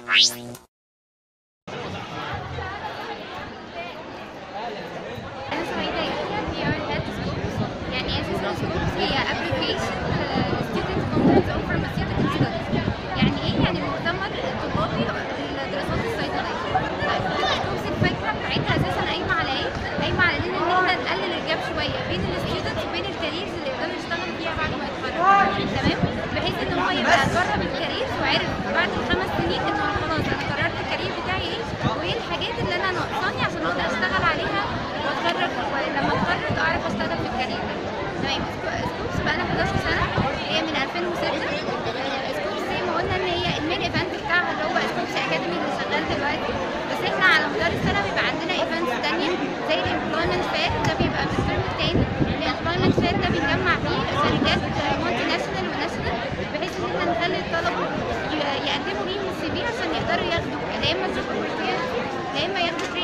أنا سعيدة يحيى في ار هيد سكولز يعني اساسا سكولز هي ابريفيشن ستودنت كونفرنس اوف فارماسيوتيكال ستاديز يعني ايه يعني مؤتمر طلابي للدراسات الصيدلية طيب سكولز الفكرة بتاعتها اساسا قايمة على ايه؟ قايمة على ان احنا نقلل الجاب شوية بين الستودنتس وبين الكاريرز اللي يقدروا يشتغلوا فيها بعد ما يتخرجوا تمام؟ بحيث ان هو يبقى جرب الكاريرز وعرف بعد الخمس سنين ان هو خلاص انا قررت الكارير بتاعي ايه وايه الحاجات اللي انا ناقصاني عشان اقدر اشتغل عليها واتخرج ولما اتخرج اعرف اشتغل في الكارير ده تمام سكوبس بقى لها 11 سنه هي من 2006 سكوبس زي ما قلنا ان هي المين ايفنت بتاعها اللي هو سكوبس اكاديمي اللي شغال دلوقتي بس احنا على مدار السنه بيبقى عندنا ايفنتس تانية زي الامبلويمنت فير ده بيبقى في الترم التاني الامبلويمنت فير ده بنجمع فيه شركات مالتي ناشونال وناشونال بحيث ان احنا نخلي الطلبه ي- يقدموا ليهم السي في عشان يقدروا ياخدوا يا اما جوب اوبورتيونيتي يا اما ياخدوا